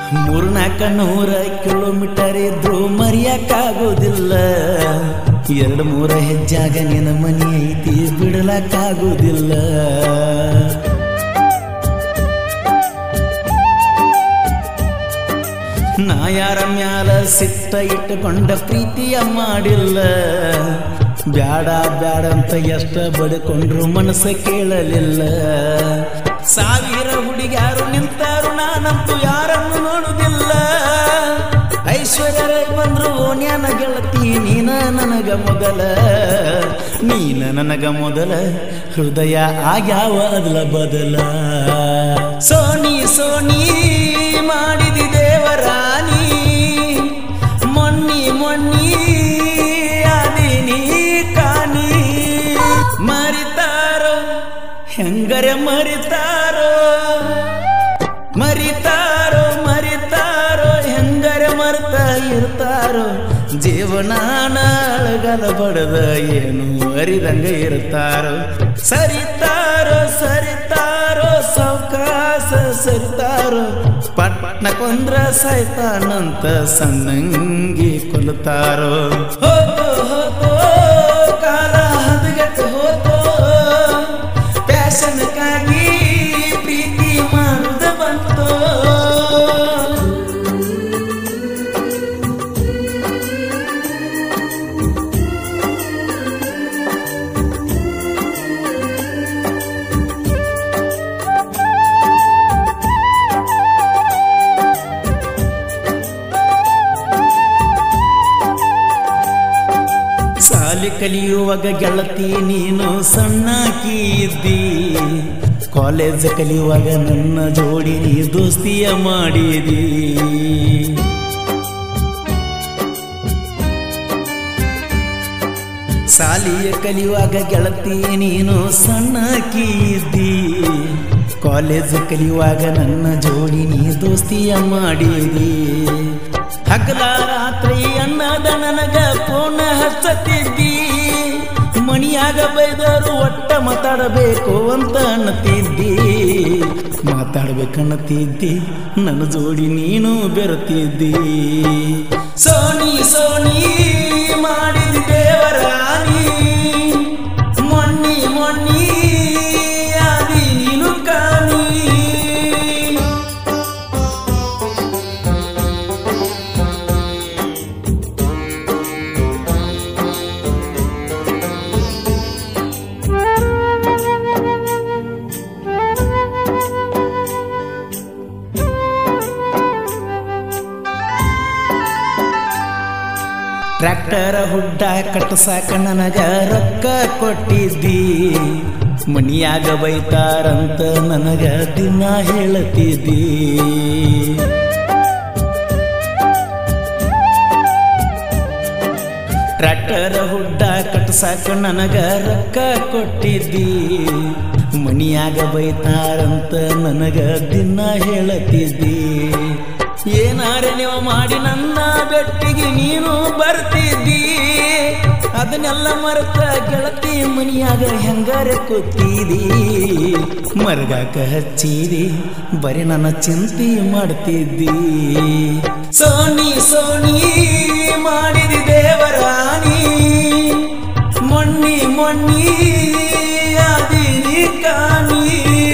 ಮೂರ್ನಾಲ್ಕ ನೂರ ಕಿಲೋಮೀಟರ್ ಇದ್ರು ಮರೆಯಕ್ಕಾಗೋದಿಲ್ಲ ಎರಡು ಮೂರ ಹೆಜ್ಜಾಗ ನಿನ್ನ ಮನೆ ಐತಿ ಬಿಡಲಕ್ಕಾಗೋದಿಲ್ಲ ನಾ ಯಾರ ಮ್ಯಾಲ ಸಿಟ್ಟ ಇಟ್ಟುಕೊಂಡ ಪ್ರೀತಿಯ ಮಾಡಿಲ್ಲ ಬ್ಯಾಡ ಬ್ಯಾಡ ಅಂತ ಎಷ್ಟ ಬಡ್ಕೊಂಡ್ರು ಮನಸ್ಸ ಕೇಳಲಿಲ್ಲ ಸಾವಿರ ಹುಡುಗ್ಯಾರು ನಿಂತಾರು ನಾನಂತೂ ಯಾರನ್ನು ನೋಡುದಿಲ್ಲ ಐಶ್ವರ್ಯ ರೈ ಬಂದ್ರು ಓಣ್ಯಾನ ಗೆಳತಿ ನೀನ ನನಗ ಮೊದಲ ನೀನ ನನಗ ಮೊದಲ ಹೃದಯ ಆಗ್ಯಾವ ಅದಲ ಬದಲ ಸೋನಿ ಸೋನಿ ಮಾಡಿದಿ ದೇವರಾಣಿ ಮೊನ್ನಿ ಮೊನ್ನಿ ಅದಿನಿ ಕಾಣಿ ಮರಿತಾರೋ ಹೆಂಗರೆ ಮರಿತಾರೋ ಮರಿತಾರೋ ಮರಿತಾರೋ ಹೆಂಗರೆ ಮರ್ತ ಇರ್ತಾರೋ ಜೀವನಾನ ಅಳಗಲ ಬಡದ ಏನು ಅರಿದಂಗ ಇರ್ತಾರೋ ಸರಿತಾರೋ ಸರಿತಾರೋ ಸಾವಕಾಶ ಸರಿತಾರೋ ಪಟ್ನ ಕೊಂದ್ರ ಸಾಯ್ತಾನಂತ ಸಣ್ಣಂಗಿ ಕೊಲ್ತಾರೋ ಹೋತೋ ಹೋತೋ ಕಾಲ ಹದಗೆಟ್ಟು ಹೋತೋ ಪ್ಯಾಶನ್ಕಾಗಿ ಪ್ರೀತಿ ಮಾಡುದ ಬಂತೋ ಸಾಲಿ ಕಲಿಯುವಾಗ ಗೆಳತಿ ನೀನು ಸಣ್ಣಕಿ ಇದ್ದಿ ಕಾಲೇಜ್ ಕಲಿಯುವಾಗ ನನ್ನ ಜೋಡಿ ನೀ ದೋಸ್ತಿಯ ಮಾಡಿದಿ ಸಾಲಿಯ ಕಲಿಯುವಾಗ ಗೆಳತಿ ನೀನು ಸಣ್ಣಕಿ ಇದ್ದಿ ಕಾಲೇಜ್ ಕಲಿಯುವಾಗ ನನ್ನ ಜೋಡಿ ನೀ ದೋಸ್ತಿಯ ಮಾಡಿದಿ ಹಗಲ ರಾತ್ರಿ ಅನ್ನದ ನನಗ ಫೋನ್ ಹಚ್ಚತಿದ್ದಿ ಮಣಿಯಾಗ ಬೈದರು ಒಟ್ಟ ಮಾತಾಡಬೇಕು ಅಂತ ಅನ್ನತಿದ್ದಿ ಮಾತಾಡ್ಬೇಕನ್ನತಿದ್ದಿ ನನ್ನ ಜೋಡಿ ನೀನು ಬೆರತಿದ್ದಿ ಸೋನಿ ಸೋನಿ ಮಾಡಿದ ದೇವರಾಣಿ ಮೊನ್ನಿ ಮೊನ್ನಿ ಆದಿ ನೀನು ಕಾಣಿ ಟ್ರ್ಯಾಕ್ಟರ ಹುಡ್ಡ ಕಟ್ಟಸಾಕ ನನಗ ರೊಕ್ಕ ಕೊಟ್ಟಿದ್ದಿ ಮನಿಯಾಗ ಬೈತಾರಂತ ನನಗ ದಿನ ಹೇಳತಿದ್ದಿ ಟ್ರ್ಯಾಕ್ಟರ ಹುಡ್ಡ ಕಟ್ಟಸಾಕ ನನಗ ರೊಕ್ಕ ಕೊಟ್ಟಿದ್ದಿ ಮನಿಯಾಗ ಬೈತಾರಂತ ನನಗ ದಿನ ಹೇಳತಿದ್ದಿ ಏನಾರೆ ನೀವು ಮಾಡಿ ನನ್ನ ಬೆಟ್ಟಿಗೆ ನೀನು ಬರ್ತಿದ್ದಿ ಅದನ್ನೆಲ್ಲ ಮರೆತ ಗೆಳತಿ ಮನಿಯಾಗ ಹೆಂಗಾರೆ ಕೂತಿದಿ ಮರ್ಗಾಕ ಹಚ್ಚಿದಿ ಬರೀ ನನ್ನ ಚಿಂತೆ ಮಾಡ್ತಿದ್ದಿ ಸೋನಿ ಸೋನಿ ಮಾಡಿದಿ ದೇವರಾಣಿ ಮೊನ್ನಿ ಮೊನ್ನಿ ಆದಿನಿ ಕಾಣಿ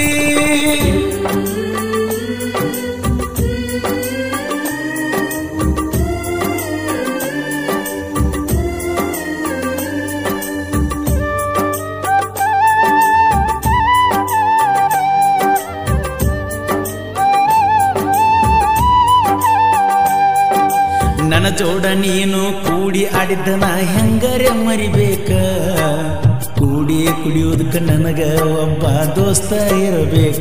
ನನ್ನ ಜೋಡ ನೀನು ಕೂಡಿ ಆಡಿದ್ದ ನಾ ಹೆಂಗರೆ ಮರಿಬೇಕ ಕೂಡಿ ಕುಡಿಯೋದಕ್ಕೆ ನನಗ ಒಬ್ಬ ದೋಸ್ತ ಇರಬೇಕ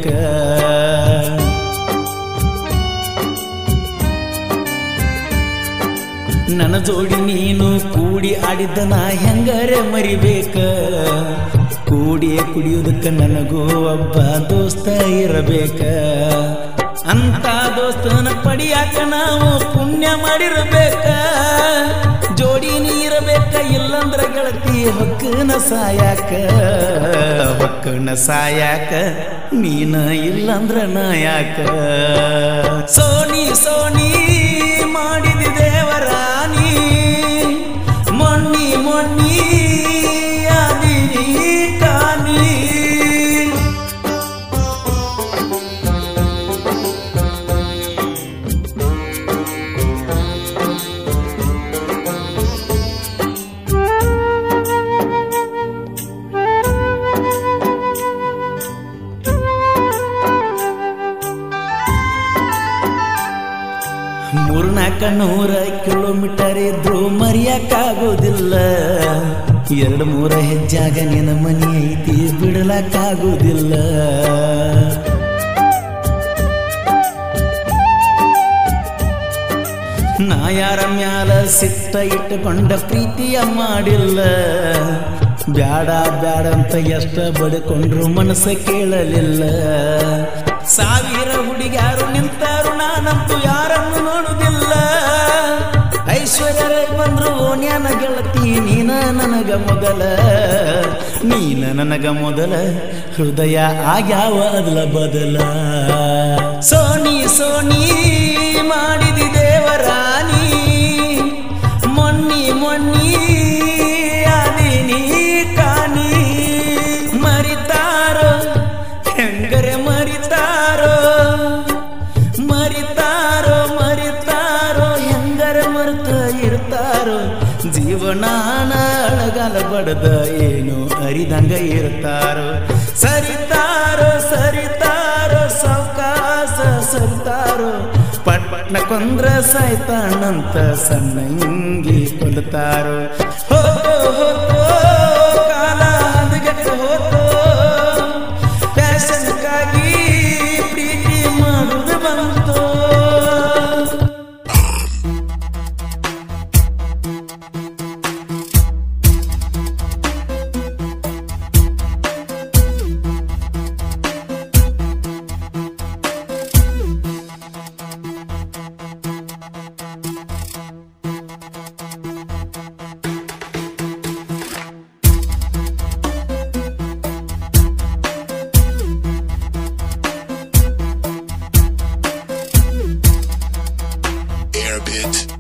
ನನ್ನ ಜೋಡಿ ನೀನು ಕೂಡಿ ಆಡಿದ್ದ ನಾ ಹೆಂಗರೆ ಮರಿಬೇಕ ಕೂಡಿ ಕುಡಿಯೋದಕ್ಕೆ ನನಗೂ ಒಬ್ಬ ದೋಸ್ತ ಇರಬೇಕ ಅಂತ ದೋಸ್ತನ ಪಡಿಯಾಕ ನಾವು ಪುಣ್ಯ ಮಾಡಿರಬೇಕ ಜೋಡಿ ನೀರಬೇಕ ಇಲ್ಲಂದ್ರ ಗೆಳತಿ ಹೊಕ್ಕನ ಸಾಯಾಕ ಹೊಕ್ಕನ ಸಾಯಾಕ ನೀನ ಇಲ್ಲಂದ್ರ ನಾಯಾಕ ಸೋನಿ ಸೋನಿ ಮೂರ್ನಾಲ್ಕ ನೂರ ಕಿಲೋಮೀಟರ್ ಇದ್ರು ಮರೆಯಕ್ಕಾಗೋದಿಲ್ಲ ಎರಡು ಮೂರ ಹೆಜ್ಜಾಗ ನಿನ್ನ ಮನಿ ಐತಿ ಬಿಡಲಕ್ಕಾಗೋದಿಲ್ಲ ನಾ ಯಾರ ಮ್ಯಾಲ ಸಿಟ್ಟ ಇಟ್ಟುಕೊಂಡ ಪ್ರೀತಿಯ ಮಾಡಿಲ್ಲ ಬ್ಯಾಡ ಬ್ಯಾಡ ಅಂತ ಎಷ್ಟ ಬಡ್ಕೊಂಡ್ರು ಮನಸ್ಸ ಕೇಳಲಿಲ್ಲ ಸಾವಿರ ಹುಡುಗ್ಯಾರು ನಿಂತಾರು ನಾನಂತೂ ಯಾರನ್ನು ನೋಡುದಿಲ್ಲ ಐಶ್ವರ್ಯ ರೈ ಬಂದ್ರು ಓನ್ಯಾನ ಗೆಳತಿ ನೀನ ನನಗ ಮೊದಲ ನೀನ ನನಗ ಮೊದಲ ಹೃದಯ ಆಗ್ಯಾವ ಅದಲ ಬದಲ ಸೋನಿ ಸೋನಿ ಮಾಡಿದಿ ದೇವರಾಣಿ ಮೊನ್ನಿ ಮೊನ್ನಿ ಅದಿನಿ ಕಾಣಿ ಮರಿತಾರೋ ಹೆಂಗರೆ ಮರಿತಾರೋ ಮರಿತಾರೋ ಮರಿತಾರೋ ಹೆಂಗರೆ ಮರ್ತ ಇರ್ತಾರೋ ಜೀವನಾನ ಅಳಗಲ ಬಡದ ಏನು ಅರಿದಂಗ ಇರ್ತಾರೋ ಸರಿತಾರೋ ಸರಿತಾರೋ ಸಾವಕಾಶ ಸರಿತಾರೋ ಪಟ್ ಪಟ್ನ ಕೊಂದ್ರ ಸಾಯ್ತಾನಂತ ಸಣ್ಣಂಗಿ ಕೊಲ್ತಾರೋ ಹೋತೋ ಹೋತೋ ಕಾಲ ಹದಗೆಟ್ಟು ಹೋತೋ ಫ್ಯಾಷನ್ಗಾಗಿ ಪ್ರೀತಿ ಮಾಡುದು ಬಂತು Airbit.